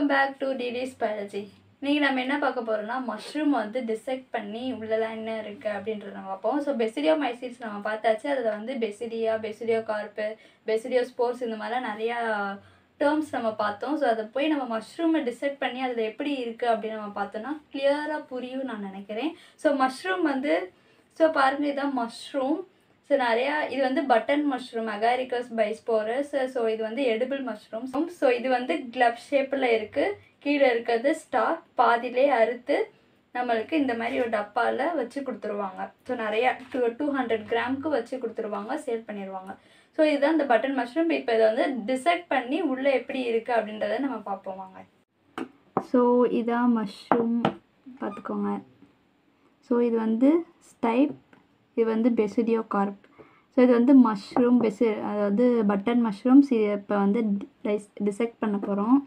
welcome back to டிடிஸ் biology இன்றைக்கி நம்ம என்ன பார்க்க போகிறோம்னா மஷ்ரூம் வந்து டிசெக்ட் பண்ணி உள்ளலாம் என்ன இருக்குது அப்படின்றத நம்ம பார்ப்போம் ஸோ பெசிடியோ மைசிட்ஸ் நம்ம பார்த்தாச்சு அதில் வந்து பெசிடியா பெசிடியோ கார்ப்பு பெசிடியோ ஸ்போர்ட்ஸ் இந்த மாதிரிலாம் நிறையா டேர்ம்ஸ் நம்ம பார்த்தோம் ஸோ அதை போய் நம்ம மஷ்ரூமை டிசைட் பண்ணி அதில் எப்படி இருக்குது அப்படின்னு நம்ம பார்த்தோன்னா கிளியராக புரியும் நான் நினைக்கிறேன் ஸோ மஷ்ரூம் வந்து ஸோ பாருங்கள் இதான் மஷ்ரூம் ஸோ நிறையா இது வந்து button mushroom agaricus bisporus so இது வந்து எடிபிள் மஷ்ரூம் ஸோ இது வந்து கிளப் ஷேப்பில் இருக்குது கீழே இருக்கிறது ஸ்டார் பாதியிலே அறுத்து நம்மளுக்கு இந்த மாதிரி ஒரு டப்பாவில் வச்சு கொடுத்துருவாங்க ஸோ நிறையா டூ டூ ஹண்ட்ரட் கிராமுக்கு வச்சு கொடுத்துருவாங்க சேல் பண்ணிடுவாங்க ஸோ இதுதான் இந்த பட்டன் மஷ்ரூம் இப்போ இதை வந்து டிசைட் பண்ணி உள்ளே எப்படி இருக்குது அப்படின்றத நம்ம பார்ப்போம் வாங்க ஸோ இதான் மஷ்ரூம் பார்த்துக்கோங்க ஸோ இது வந்து ஸ்டைப் இது வந்து பெசிடியோ கார்ப் ஸோ இது வந்து மஷ்ரூம் பெசி அதாவது பட்டன் மஷ்ரூம்ஸ் இது இப்போ வந்து டிசெக்ட் பண்ண போகிறோம்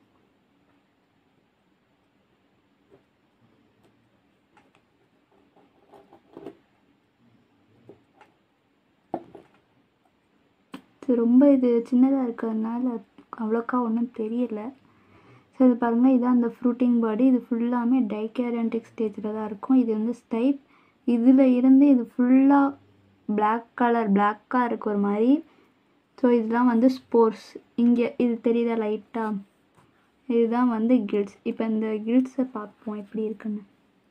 ஸோ ரொம்ப இது சின்னதாக இருக்கிறதுனால அவ்வளோக்கா ஒன்றும் தெரியல ஸோ இது பாருங்கள் இதான் அந்த ஃப்ரூட்டிங் பாடி இது ஃபுல்லாமே டைகேரண்டிக் ஸ்டேஜில் தான் இருக்கும் இது வந்து ஸ்டைப் இதில் இருந்து இது ஃபுல்லாக பிளாக் கலர் பிளாக்காக இருக்கு ஒரு மாதிரி ஸோ இதெல்லாம் வந்து ஸ்போர்ட்ஸ் இங்கே இது தெரியுதா லைட்டாக இதுதான் வந்து கில்ஸ் இப்போ இந்த கில்ஸை பார்ப்போம் எப்படி இருக்குன்னு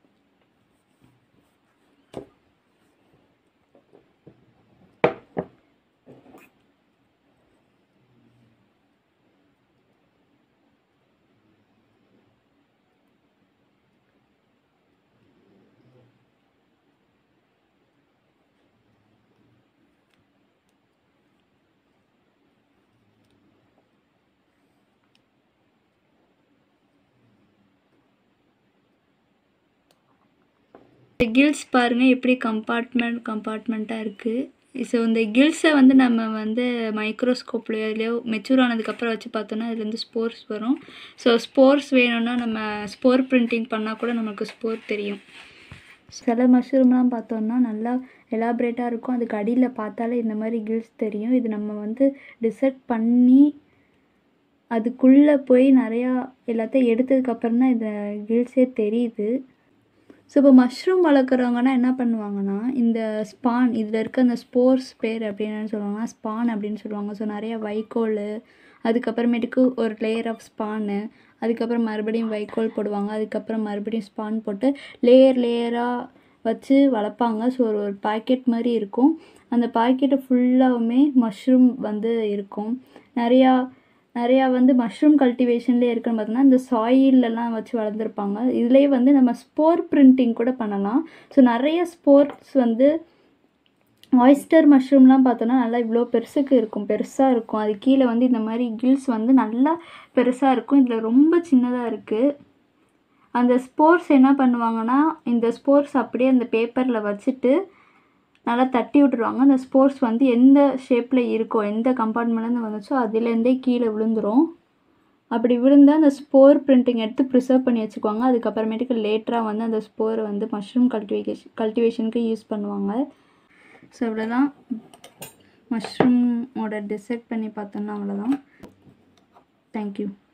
கில்ஸ் பாருங்கள் எப்படி கம்பார்ட்மெண்ட் கம்பார்ட்மெண்ட்டாக இருக்குது ஸோ இந்த கில்ஸை வந்து நம்ம வந்து மைக்ரோஸ்கோப்லையோ இல்லையோ மெச்சூர் ஆனதுக்கப்புறம் வச்சு பார்த்தோன்னா இதுலேருந்து ஸ்போர்ஸ் வரும் ஸோ ஸ்போர்ஸ் வேணும்னா நம்ம ஸ்போர் பிரிண்டிங் பண்ணால் கூட நமக்கு ஸ்போர் தெரியும் சில மஷ்ரூம்லாம் பார்த்தோன்னா நல்லா எலாபரேட்டாக இருக்கும் அதுக்கு அடியில் பார்த்தாலே இந்த மாதிரி கில்ஸ் தெரியும் இது நம்ம வந்து டிசைட் பண்ணி அதுக்குள்ளே போய் நிறையா எல்லாத்தையும் எடுத்ததுக்கப்புறம் தான் இந்த கில்ஸே தெரியுது ஸோ இப்போ மஷ்ரூம் வளர்க்குறவங்கன்னா என்ன பண்ணுவாங்கன்னா இந்த ஸ்பான் இதில் இருக்க அந்த ஸ்போர்ஸ் பேர் அப்படின்னு சொல்லுவாங்கன்னா ஸ்பான் அப்படின்னு சொல்லுவாங்க ஸோ நிறைய வைக்கோல் அதுக்கப்புறமேட்டுக்கு ஒரு லேயர் ஆஃப் ஸ்பானு அதுக்கப்புறம் மறுபடியும் வைக்கோல் போடுவாங்க அதுக்கப்புறம் மறுபடியும் ஸ்பான் போட்டு லேயர் லேயராக வச்சு வளர்ப்பாங்க ஸோ ஒரு ஒரு பாக்கெட் மாதிரி இருக்கும் அந்த பாக்கெட்டு ஃபுல்லாகவுமே மஷ்ரூம் வந்து இருக்கும் நிறையா நிறையா வந்து மஷ்ரூம் கல்டிவேஷன்லேயே இருக்குன்னு பார்த்தோன்னா இந்த சாயிலெலாம் வச்சு வளர்ந்துருப்பாங்க இதுலேயே வந்து நம்ம ஸ்போர் பிரிண்டிங் கூட பண்ணலாம் ஸோ நிறைய ஸ்போர்ட்ஸ் வந்து ஆயிஸ்டர் மஷ்ரூம்லாம் பார்த்தோன்னா நல்லா இவ்வளோ பெருசுக்கு இருக்கும் பெருசாக இருக்கும் அது கீழே வந்து இந்த மாதிரி கில்ஸ் வந்து நல்லா பெருசாக இருக்கும் இதில் ரொம்ப சின்னதாக இருக்குது அந்த ஸ்போர்ட்ஸ் என்ன பண்ணுவாங்கன்னா இந்த ஸ்போர்ட்ஸ் அப்படியே அந்த பேப்பரில் வச்சுட்டு நல்லா தட்டி விட்டுருவாங்க அந்த ஸ்போர்ட்ஸ் வந்து எந்த ஷேப்பில் இருக்கோ எந்த கம்பார்ட்மெண்ட்லேருந்து வந்துச்சோ அதுலேருந்தே கீழே விழுந்துரும் அப்படி விழுந்தால் அந்த ஸ்போர் பிரிண்டிங் எடுத்து ப்ரிசர்வ் பண்ணி வச்சுக்குவாங்க அதுக்கப்புறமேட்டுக்கு லேட்டராக வந்து அந்த ஸ்போரை வந்து மஷ்ரூம் கல்டிவேஷன் கல்டிவேஷனுக்கு யூஸ் பண்ணுவாங்க ஸோ இவ்வளோதான் மஷ்ரூமோட டிசைட் பண்ணி பார்த்தோன்னா அவ்வளோதான் தேங்க்யூ